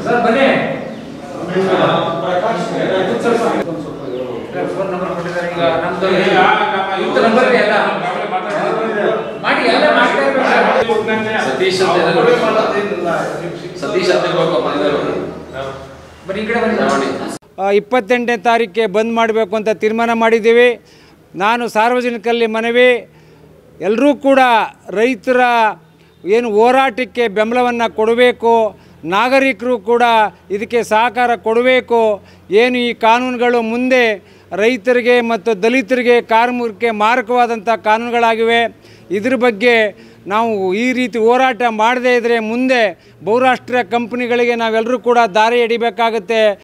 sir ಬನ್ನಿ phone number ಕೊಟ್ಟಿದ್ದಾರೆ ಈಗ ನಮ್ದು ಯೂತ್ ನಂಬರ್ ಎಲ್ಲ ಮಾಡಿ ಎಲ್ಲ ಮಾಡ್ತಾ ಇರ್ಬೇಕು ಸತೀಶ್ ಅಂತ ಎಲ್ಲ ಸತೀಶ್ ಅಂತ ಹೋಗಪ್ಪ ಬನ್ನಿ ಈ ಕಡೆ ಬನ್ನಿ ನೋಡಿ ಇಪ್ಪತ್ತೆಂಟನೇ ತಾರೀಕಿಗೆ ಬಂದ್ ಮಾಡಬೇಕು ಅಂತ ತೀರ್ಮಾನ ಮಾಡಿದ್ದೀವಿ ನಾನು ಸಾರ್ವಜನಿಕರಲ್ಲಿ ಮನವಿ ಎಲ್ಲರೂ ಕೂಡ ರೈತರ ಏನು ಹೋರಾಟಕ್ಕೆ ಬೆಂಬಲವನ್ನು ಕೊಡಬೇಕು ನಾಗರಿಕರು ಕೂಡ ಇದಕ್ಕೆ ಸಹಕಾರ ಕೊಡಬೇಕು ಏನು ಈ ಕಾನೂನುಗಳು ಮುಂದೆ ರೈತರಿಗೆ ಮತ್ತು ದಲಿತರಿಗೆ ಕಾರ್ಮಿಕರಿಗೆ ಮಾರಕವಾದಂಥ ಕಾನೂನುಗಳಾಗಿವೆ ಇದ್ರ ಬಗ್ಗೆ ನಾವು ಈ ರೀತಿ ಹೋರಾಟ ಮಾಡದೇ ಇದ್ದರೆ ಮುಂದೆ ಬಹುರಾಷ್ಟ್ರೀಯ ಕಂಪ್ನಿಗಳಿಗೆ ನಾವೆಲ್ಲರೂ ಕೂಡ ದಾರಿ ಹಿಡಿಬೇಕಾಗುತ್ತೆ